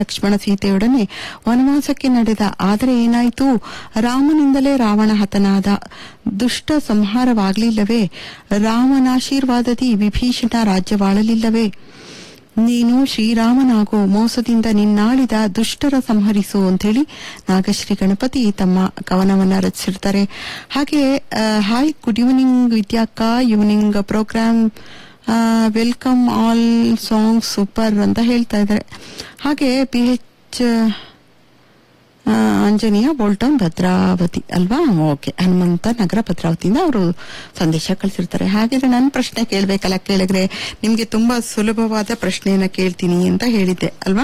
ಲಕ್ಷ್ಮಣ ಸೀತೆಯೊಡನೆ ವನವಾಸಕ್ಕೆ ನಡೆದ ಆದರೆ ಏನಾಯಿತು ರಾಮನಿಂದಲೇ ರಾವಣ ಹತನಾದ ದುಷ್ಟ ಸಂಹಾರವಾಗಲಿಲ್ಲವೇ ರಾಮನಾಶೀರ್ವಾದದಿ ವಿಭೀಷಣ ರಾಜ್ಯವಾಳಲಿಲ್ಲವೇ ನೀನು ಶ್ರೀರಾಮನಾಗೋ ಮೋಸದಿಂದ ನಿನ್ನಾಳಿದ ದುಷ್ಟರ ಸಂಹರಿಸು ಅಂಥೇಳಿ ನಾಗಶ್ರೀ ಗಣಪತಿ ತಮ್ಮ ಕವನವನ್ನ ರಚಿಸಿರ್ತಾರೆ ಹಾಗೆ ಹಾಯ್ ಗುಡ್ ಈವ್ನಿಂಗ್ ವಿದ್ಯಾಕ್ಕ evening program welcome all song super ಅಂತ ಹೇಳ್ತಾ ಇದ್ದಾರೆ ಹಾಗೆ ಪಿ ಎಚ್ ಆಂಜನೇಯ ಬೋಲ್ಟನ್ ಭದ್ರಾವತಿ ಅಲ್ವಾ ಓಕೆ ಹನುಮಂತ ನಗರ ಭದ್ರಾವತಿಯಿಂದ ಅವರು ಸಂದೇಶ ಕಳಿಸಿರ್ತಾರೆ ಹಾಗಿದ್ರೆ ನನ್ನ ಪ್ರಶ್ನೆ ಕೇಳಬೇಕಲ್ಲ ಕೇಳಿದ್ರೆ ನಿಮ್ಗೆ ತುಂಬಾ ಸುಲಭವಾದ ಪ್ರಶ್ನೆಯನ್ನ ಕೇಳ್ತೀನಿ ಅಂತ ಹೇಳಿದ್ದೆ ಅಲ್ವಾ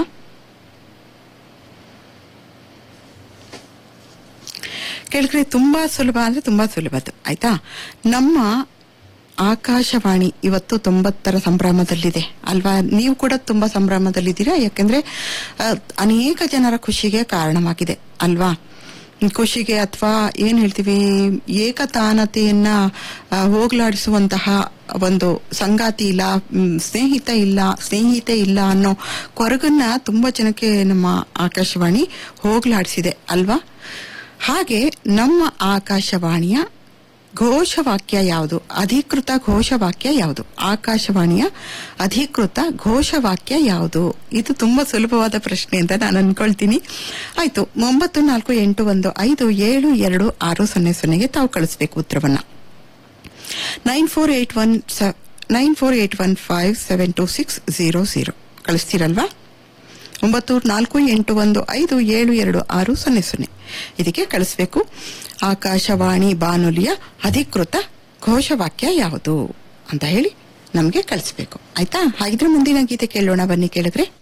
ಕೇಳಿದ್ರೆ ತುಂಬಾ ಸುಲಭ ಅಂದ್ರೆ ತುಂಬಾ ಸುಲಭದ್ದು ಆಯ್ತಾ ನಮ್ಮ ಆಕಾಶವಾಣಿ ಇವತ್ತು ತೊಂಬತ್ತರ ಸಂಭ್ರಮದಲ್ಲಿದೆ ಅಲ್ವಾ ನೀವು ಕೂಡ ತುಂಬಾ ಸಂಭ್ರಮದಲ್ಲಿದ್ದೀರಾ ಯಾಕೆಂದ್ರೆ ಆ, ಅನೇಕ ಜನರ ಖುಷಿಗೆ ಕಾರಣವಾಗಿದೆ ಅಲ್ವಾ ಖುಷಿಗೆ ಅಥವಾ ಏನ್ ಹೇಳ್ತೀವಿ ಏಕತಾನತೆಯನ್ನ ಆ, ಹೋಗ್ಲಾಡಿಸುವಂತಹ ಒಂದು ಸಂಗಾತಿ ಇಲ್ಲ ಮ್, ಸ್ನೇಹಿತ ಇಲ್ಲ ಸ್ನೇಹಿತೆ ಇಲ್ಲ ಅನ್ನೋ ಕೊರಗನ್ನ ತುಂಬಾ ಜನಕ್ಕೆ ನಮ್ಮ ಆಕಾಶವಾಣಿ ಹೋಗ್ಲಾಡಿಸಿದೆ ಅಲ್ವಾ ಹಾಗೆ ನಮ್ಮ ಆಕಾಶವಾಣಿಯ ಘೋಷವಾಕ್ಯ ಯಾವುದು ಅಧಿಕೃತ ಘೋಷವಾಕ್ಯ ಯಾವುದು ಆಕಾಶವಾಣಿಯ ಅಧಿಕೃತ ಘೋಷವಾಕ್ಯ ಯಾವುದು ಇದು ತುಂಬಾ ಸುಲಭವಾದ ಪ್ರಶ್ನೆ ಅಂತ ನಾನು ಅನ್ಕೊಳ್ತೀನಿ ಆಯ್ತು ಒಂಬತ್ತು ನಾಲ್ಕು ಎಂಟು ಒಂದು ಐದು ಏಳು ಎರಡು ಆರು ಸೊನ್ನೆ ಸೊನ್ನೆಗೆ ತಾವು ಕಳಿಸ್ಬೇಕು ಉತ್ತರವನ್ನ nine four eight one nine four eight one five seven two six zero zero ಕಳಿಸ್ತೀರಲ್ವಾ ಒಂಬತ್ತು ನಾಲ್ಕು ಎಂಟು ಒಂದು ಐದು ಏಳು ಎರಡು ಆರು ಸೊನ್ನೆ ಸೊನ್ನೆ ಇದಕ್ಕೆ ಕಳಿಸ್ಬೇಕು ಆಕಾಶವಾಣಿ ಬಾನುಲಿಯ ಅಧಿಕೃತ ಘೋಷವಾಕ್ಯ ಯಾವುದು ಅಂತ ಹೇಳಿ ನಮಗೆ ಕಳಿಸ್ಬೇಕು ಆಯ್ತಾ ಹಾಗಿದ್ರೆ ಮುಂದಿನ ಗೀತೆ ಕೇಳೋಣ ಬನ್ನಿ ಕೇಳಿದ್ರೆ